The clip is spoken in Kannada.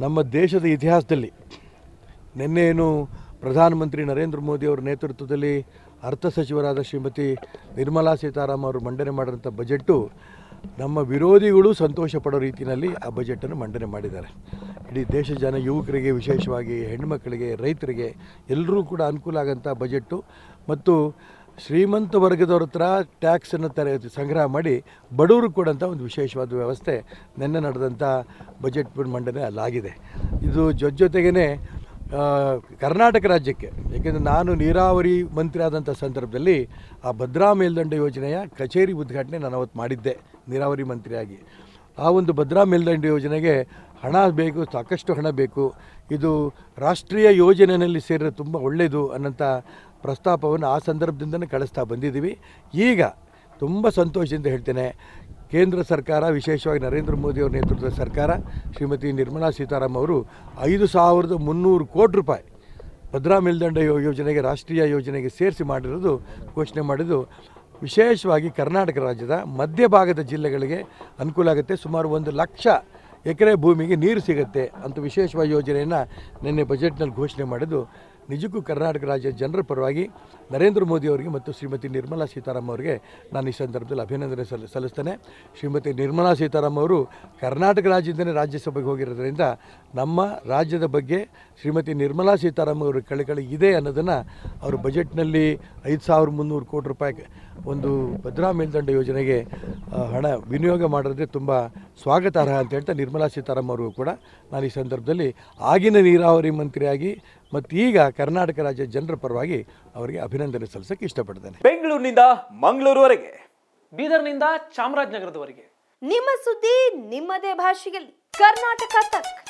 ನಮ್ಮ ದೇಶದ ಇತಿಹಾಸದಲ್ಲಿ ನಿನ್ನೆ ಏನು ಪ್ರಧಾನಮಂತ್ರಿ ನರೇಂದ್ರ ಮೋದಿ ಅವರ ನೇತೃತ್ವದಲ್ಲಿ ಅರ್ಥ ಸಚಿವರಾದ ಶ್ರೀಮತಿ ನಿರ್ಮಲಾ ಸೀತಾರಾಮನ್ ಅವರು ಮಂಡನೆ ಮಾಡಿದಂಥ ಬಜೆಟ್ಟು ನಮ್ಮ ವಿರೋಧಿಗಳು ಸಂತೋಷ ಪಡೋ ರೀತಿಯಲ್ಲಿ ಆ ಬಜೆಟನ್ನು ಮಂಡನೆ ಮಾಡಿದ್ದಾರೆ ಇಡೀ ದೇಶ ಜನ ಯುವಕರಿಗೆ ವಿಶೇಷವಾಗಿ ಹೆಣ್ಮಕ್ಕಳಿಗೆ ರೈತರಿಗೆ ಎಲ್ಲರೂ ಕೂಡ ಅನುಕೂಲ ಆಗೋಂಥ ಬಜೆಟ್ಟು ಮತ್ತು ಶ್ರೀಮಂತ ವರ್ಗದವ್ರ ಹತ್ರ ಟ್ಯಾಕ್ಸನ್ನು ತರ ಸಂಗ್ರಹ ಮಾಡಿ ಬಡವರು ಕೊಡೋಂಥ ಒಂದು ವಿಶೇಷವಾದ ವ್ಯವಸ್ಥೆ ನಿನ್ನೆ ನಡೆದಂಥ ಬಜೆಟ್ ಮಂಡನೆ ಅಲ್ಲಾಗಿದೆ ಇದು ಜೊತೆ ಜೊತೆಗೇ ಆ, ಕರ್ನಾಟಕ ರಾಜ್ಯಕ್ಕೆ ಏಕೆಂದರೆ ನಾನು ನೀರಾವರಿ ಮಂತ್ರಿ ಆದಂಥ ಸಂದರ್ಭದಲ್ಲಿ ಆ ಭದ್ರಾ ಮೇಲ್ದಂಡೆ ಯೋಜನೆಯ ಕಚೇರಿ ಉದ್ಘಾಟನೆ ನಾನು ಅವತ್ತು ಮಾಡಿದ್ದೆ ನೀರಾವರಿ ಮಂತ್ರಿಯಾಗಿ ಆ ಒಂದು ಭದ್ರಾ ಮೇಲ್ದಂಡೆ ಯೋಜನೆಗೆ ಹಣ ಬೇಕು ಸಾಕಷ್ಟು ಹಣ ಬೇಕು ಇದು ರಾಷ್ಟ್ರೀಯ ಯೋಜನೆಯಲ್ಲಿ ಸೇರಿದ್ರೆ ತುಂಬ ಒಳ್ಳೆಯದು ಅನ್ನೋಂಥ ಪ್ರಸ್ತಾಪವನ್ನು ಆ ಸಂದರ್ಭದಿಂದನೇ ಕಳಿಸ್ತಾ ಬಂದಿದ್ದೀವಿ ಈಗ ತುಂಬ ಸಂತೋಷದಿಂದ ಹೇಳ್ತೇನೆ ಕೇಂದ್ರ ಸರ್ಕಾರ ವಿಶೇಷವಾಗಿ ನರೇಂದ್ರ ಮೋದಿ ಅವರ ನೇತೃತ್ವದ ಸರ್ಕಾರ ಶ್ರೀಮತಿ ನಿರ್ಮಲಾ ಸೀತಾರಾಮನ್ ಅವರು ಐದು ಸಾವಿರದ ಮುನ್ನೂರು ಕೋಟಿ ರೂಪಾಯಿ ಭದ್ರಾ ಮೇಲ್ದಂಡ ಯೋ- ಯೋಜನೆಗೆ ರಾಷ್ಟ್ರೀಯ ಯೋಜನೆಗೆ ಸೇರಿಸಿ ಮಾಡಿರೋದು ಘೋಷಣೆ ಮಾಡಿದ್ದು ವಿಶೇಷವಾಗಿ ಕರ್ನಾಟಕ ರಾಜ್ಯದ ಮಧ್ಯಭಾಗದ ಜಿಲ್ಲೆಗಳಿಗೆ ಅನುಕೂಲ ಆಗುತ್ತೆ ಸುಮಾರು ಒಂದು ಲಕ್ಷ ಎಕರೆ ಭೂಮಿಗೆ ನೀರು ಸಿಗುತ್ತೆ ಅಂತ ವಿಶೇಷವಾದ ಯೋಜನೆಯನ್ನು ನಿನ್ನೆ ಬಜೆಟ್ನಲ್ಲಿ ಘೋಷಣೆ ಮಾಡಿದ್ದು ನಿಜಕ್ಕೂ ಕರ್ನಾಟಕ ರಾಜ್ಯದ ಜನರ ಪರವಾಗಿ ನರೇಂದ್ರ ಮೋದಿ ಅವರಿಗೆ ಮತ್ತು ಶ್ರೀಮತಿ ನಿರ್ಮಲಾ ಸೀತಾರಾಮನ್ ಅವರಿಗೆ ನಾನು ಈ ಸಂದರ್ಭದಲ್ಲಿ ಅಭಿನಂದನೆ ಸಲ್ಲಿ ಸಲ್ಲಿಸ್ತೇನೆ ಶ್ರೀಮತಿ ನಿರ್ಮಲಾ ಸೀತಾರಾಮನ್ ಅವರು ಕರ್ನಾಟಕ ರಾಜ್ಯದಿಂದಲೇ ರಾಜ್ಯಸಭೆಗೆ ಹೋಗಿರೋದ್ರಿಂದ ನಮ್ಮ ರಾಜ್ಯದ ಬಗ್ಗೆ ಶ್ರೀಮತಿ ನಿರ್ಮಲಾ ಸೀತಾರಾಮನ್ ಅವರ ಕಳಕಳಿ ಇದೆ ಅನ್ನೋದನ್ನು ಅವರು ಬಜೆಟ್ನಲ್ಲಿ ಐದು ಸಾವಿರ ಮುನ್ನೂರು ಕೋಟಿ ರೂಪಾಯಿ ಒಂದು ಭದ್ರಾ ಮೇಲ್ದಂಡ ಯೋಜನೆಗೆ ಆ, ಹಣ ವಿನಿಯೋಗ ಮಾಡೋದೇ ತುಂಬ ಸ್ವಾಗತಾರ್ಹ ಅಂತ ಹೇಳ್ತಾ ನಿರ್ಮಲಾ ಸೀತಾರಾಮನ್ ಅವರಿಗೂ ಕೂಡ ನಾನು ಈ ಸಂದರ್ಭದಲ್ಲಿ ಆಗಿನ ನೀರಾವರಿ ಮಂತ್ರಿಯಾಗಿ ಮತ್ತು ಈಗ ಕರ್ನಾಟಕ ರಾಜ್ಯ ಜನರ ಪರವಾಗಿ ಅವರಿಗೆ ಅಭಿನಂದನೆ ಸಲ್ಲಿಸಕ್ಕೆ ಇಷ್ಟಪಡ್ತೇನೆ ಬೆಂಗಳೂರಿನಿಂದ ಮಂಗಳೂರುವರೆಗೆ ಬೀದರ್ನಿಂದ ಚಾಮರಾಜನಗರದವರೆಗೆ ನಿಮ್ಮ ಸುದ್ದಿ ನಿಮ್ಮದೇ ಭಾಷೆಯಲ್ಲಿ ಕರ್ನಾಟಕ ತಕ್